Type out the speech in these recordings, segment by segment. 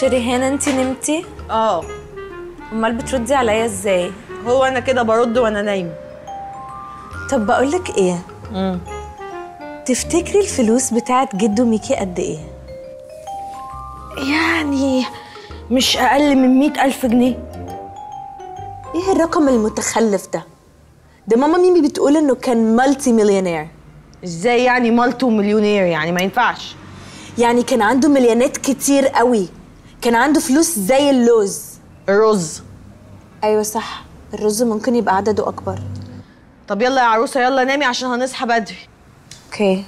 شريهان انت نمتي اه امال بتردي عليا ازاي هو انا كده برد وانا نايمه طب بقولك ايه امم تفتكري الفلوس بتاعت جدو ميكي قد ايه يعني مش اقل من مئة الف جنيه ايه الرقم المتخلف ده ده ماما ميمي بتقول انه كان مالتي مليونير ازاي يعني مالتو مليونير يعني ما ينفعش يعني كان عنده مليونات كتير قوي كان عنده فلوس زي اللوز الرز ايوه صح الرز ممكن يبقى عدده اكبر طب يلا يا عروسه يلا نامي عشان هنصحى بدري اوكي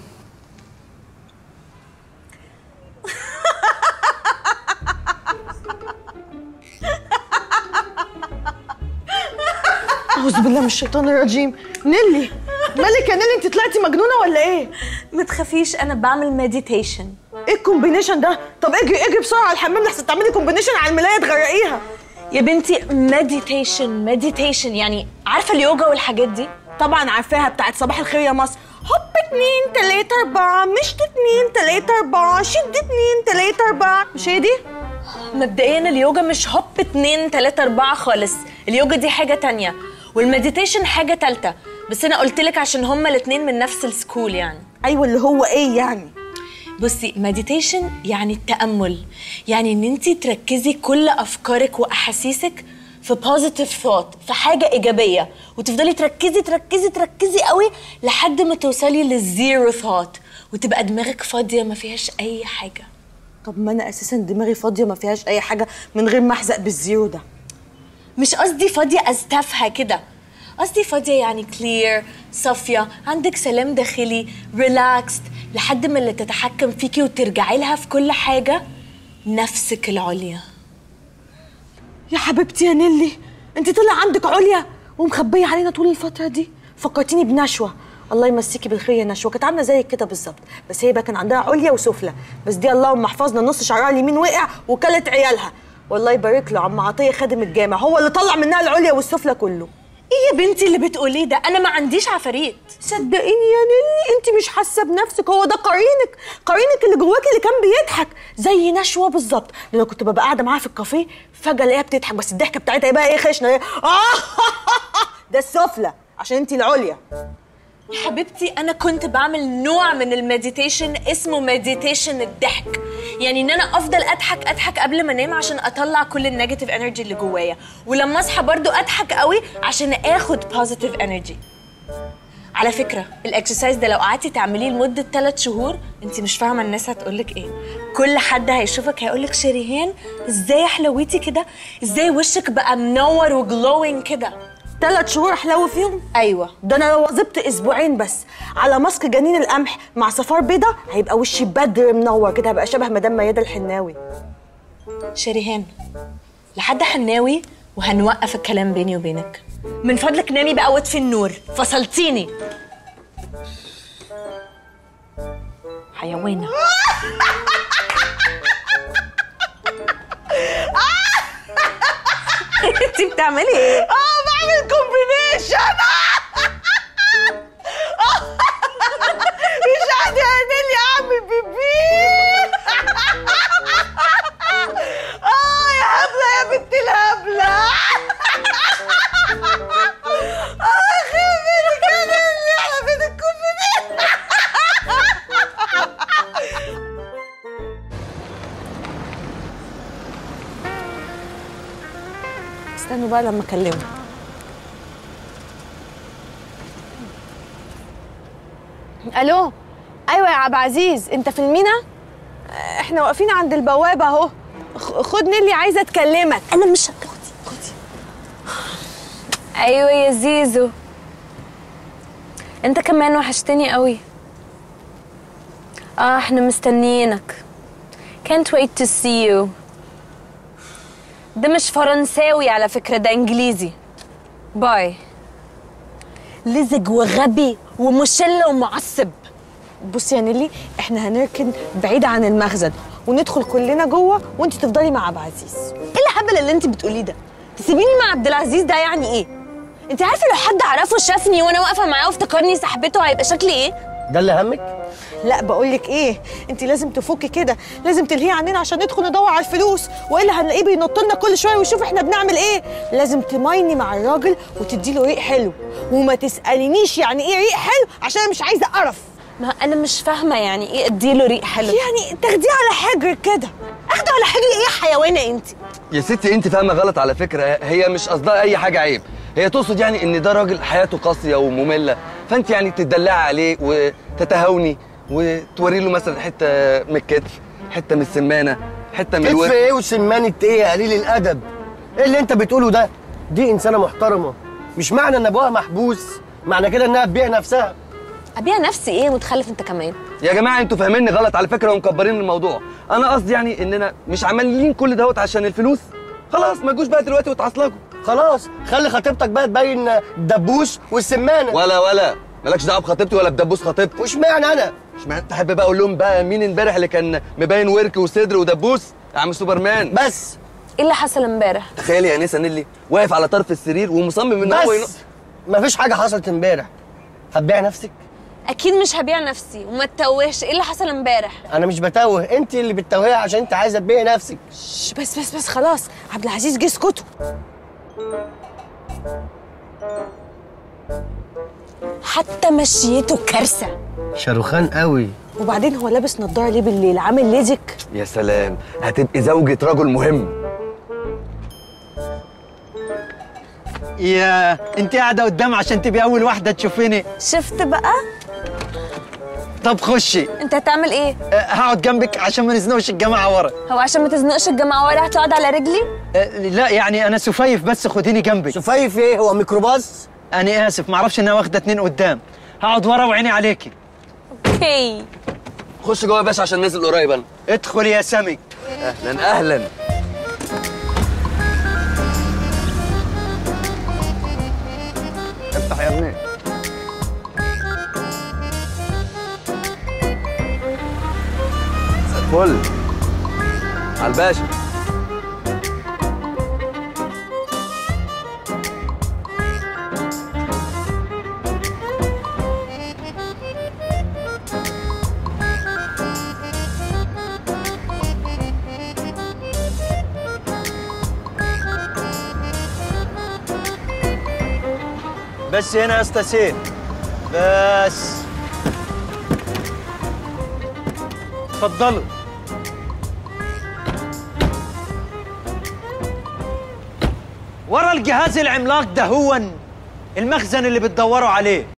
اعوذ بالله من الشيطان الرجيم نيلي مالك يا نيلي انت طلعتي مجنونه ولا ايه ما تخافيش انا بعمل مديتيشن ايه الكومبينيشن ده طب اجري اجري بسرعه على الحمام لحسن تعملي كومبينيشن على الملايه تغرقيها يا بنتي مديتيشن مديتيشن يعني عارفه اليوجا والحاجات دي طبعا عارفاها بتاعت صباح الخير يا مصر هوب اتنين تلاتة أربعة مشت اتنين تلاتة أربعة شد اتنين تلاتة أربعة مش هي دي؟ مبدئيا اليوجا مش هوب اتنين تلاتة اربعة خالص اليوجا دي حاجة تانية والمديتيشن حاجة تالتة بس انا قلتلك عشان هما الاتنين من نفس السكول يعني أيوة اللي هو إيه يعني؟ بصي مديتيشن يعني التأمل يعني ان انت تركزي كل افكارك واحاسيسك في بوزيتيف ثوت في حاجة إيجابية وتفضلي تركزي تركزي تركزي قوي لحد ما توصلي للزيرو ثوت وتبقى دماغك فاضية ما فيهاش أي حاجة طب ما أنا أساسا دماغي فاضية ما فيهاش أي حاجة من غير ما أحزق بالزيرو ده مش قصدي فاضية أستفها كده قصدي فاضية يعني كلير صافية عندك سلام داخلي ريلاكست لحد ما اللي تتحكم فيكي وترجعي لها في كل حاجة نفسك العليا يا حبيبتي يا نيلي أنت طلع عندك عليا ومخبية علينا طول الفترة دي فكرتيني بنشوة الله يمسيكي بالخير يا نشوة كانت عاملة زيك كده بالظبط بس هي بقى كان عندها عليا وسفلى بس دي اللهم احفظنا نص شعرها اليمين وقع وكلت عيالها والله يبارك له عم عطيه خادم الجامع هو اللي طلع منها العليا والسفلى كله ايه يا بنتي اللي بتقوليه ده انا ما عنديش عفاريت صدقيني يا نيلي انت مش حاسه بنفسك هو ده قرينك قرينك اللي جواكي اللي كان بيضحك زي نشوه بالظبط لما كنت ببقى قاعده معاها في الكافيه فجاه الاقيها بتضحك بس الضحكه بتاعتها بقى ايه خشنه ايه آه ده السفلى عشان انت العليا يا حبيبتي انا كنت بعمل نوع من المديتيشن اسمه مديتيشن الضحك يعني ان انا افضل اضحك اضحك قبل ما انام عشان اطلع كل النيجاتيف انرجي اللي جوايا ولما اصحى برضو اضحك قوي عشان اخد بوزيتيف انرجي على فكرة الاكسرسايز ده لو قعدتي تعمليه لمدة 3 شهور انت مش فاهمة الناس هتقولك ايه كل حد هيشوفك هيقولك شريهان ازاي حلويتي كده ازاي وشك بقى منور وجلوينج كده ثلاث شهور احلو فيهم ايوه ده انا لو واظبت اسبوعين بس على ماسك جنين القمح مع صفار بيضه هيبقى وشي بدر منور كده هبقى شبه مدام ميادة الحناوي شريهان لحد حناوي وهنوقف الكلام بيني وبينك من فضلك نامي بقى واطفي النور فصلتيني حيوانة انتي بتعملي ايه؟ اه بعمل كومبينيشن مش قادرة يا نيلي اعمل بيبي اه يا هبلة يا بنت الهبلة اه خير كان اللي احنا بين الكومبينيشن استنوا بقى لما اكلمه الو ايوه يا عبد العزيز انت في المينا احنا واقفين عند البوابه اهو خ- خد نيلي عايزه اكلمك انا مش هتاخدي خدي ايوه يا زيزو انت كمان وحشتني قوي اه احنا مستنيينك can't wait to see you ده مش فرنساوي على فكرة ده انجليزي باي لزج وغبي ومشل ومعصب بصي يا نيلي احنا هنركن بعيد عن المخزن وندخل كلنا جوه وانت تفضلي مع عبد العزيز ايه الهبل اللي انت بتقوليه ده تسيبيني مع عبد العزيز ده يعني ايه انت عارفه لو حد عرفه شافني وانا واقفه معاه وافتكرني صاحبته هيبقى شكلي ايه ده اللي همك لا بقول لك ايه انت لازم تفكي كده لازم تلهيه عننا عشان ندخل ندور على الفلوس والا هنلاقيه بينط لنا كل شويه ويشوف احنا بنعمل ايه لازم تمايني مع الراجل وتدي له ريق حلو وما تسالينيش يعني ايه ريق حلو عشان انا مش عايزه قرف ما انا مش فاهمه يعني ايه اديله ريق حلو يعني تاخديه على حجرك كده اخده على حجري ايه يا حيوانه انت يا ستي انت فاهمه غلط على فكره هي مش قصدها اي حاجه عيب هي تقصد يعني ان ده راجل حياته قاسيه وممله فانت يعني تدلعي عليه وتتهاوني وتوري له مثلا حته من الكتف حته من السمانه حته من كتف الورك ايه وسمانة ايه يا قليل الادب ايه اللي انت بتقوله ده دي انسانه محترمه مش معنى ان ابوها محبوس معنى كده انها تبيع نفسها ابيع نفسي ايه متخلف انت كمان يا جماعه انتوا فاهميني غلط على فكره ومكبرين الموضوع انا قصدي يعني اننا مش عمالين كل دوت عشان الفلوس خلاص ما تجوش بقى دلوقتي وتعصلجوا خلاص خلي خطيبتك بقى تبين الدبوس والسمانه ولا ولا مالكش دعوه بخطيبتي ولا بدبوس خطيبتي وش معنى انا اشمعنى تحب بقى اقول لهم بقى مين امبارح اللي كان مبين ورك وصدر ودبوس يا عم سوبرمان بس ايه اللي حصل امبارح تخيلي يا نيسا نيلي واقف على طرف السرير ومصمم ان هو ينق بس مفيش حاجه حصلت امبارح هتبيع نفسك اكيد مش هبيع نفسي وما تتوهش ايه اللي حصل امبارح انا مش بتوه انت اللي بتتوهي عشان انت عايزه تبيعي نفسك شش، بس بس بس خلاص عبد العزيز جه اسكتوا حتى مشيته كارثه شاروخان قوي وبعدين هو لابس نضاره ليه بالليل عامل ليزك يا سلام هتبقي زوجة رجل مهم يا انت قاعده قدام عشان تبقي اول واحده تشوفيني شفت بقى طب خشي انت هتعمل ايه أه، هقعد جنبك عشان ما نزنقش الجماعه ورا هو عشان ما تزنقش الجماعه ورا هتقعد على رجلي أه، لا يعني انا سفيف بس خديني جنبك شفايف ايه هو ميكروباص انا اسف ما اعرفش انها واخده اتنين قدام هقعد ورا وعيني عليكي اوكي خش جوه يا باشا عشان نازل قريب انا ادخل يا سمك اهلا اهلا افتح يا ابني مساء الفل على الباشا بس هنا يا اسطى سيف بس اتفضلوا ورا الجهاز العملاق ده هو المخزن اللي بتدوروا عليه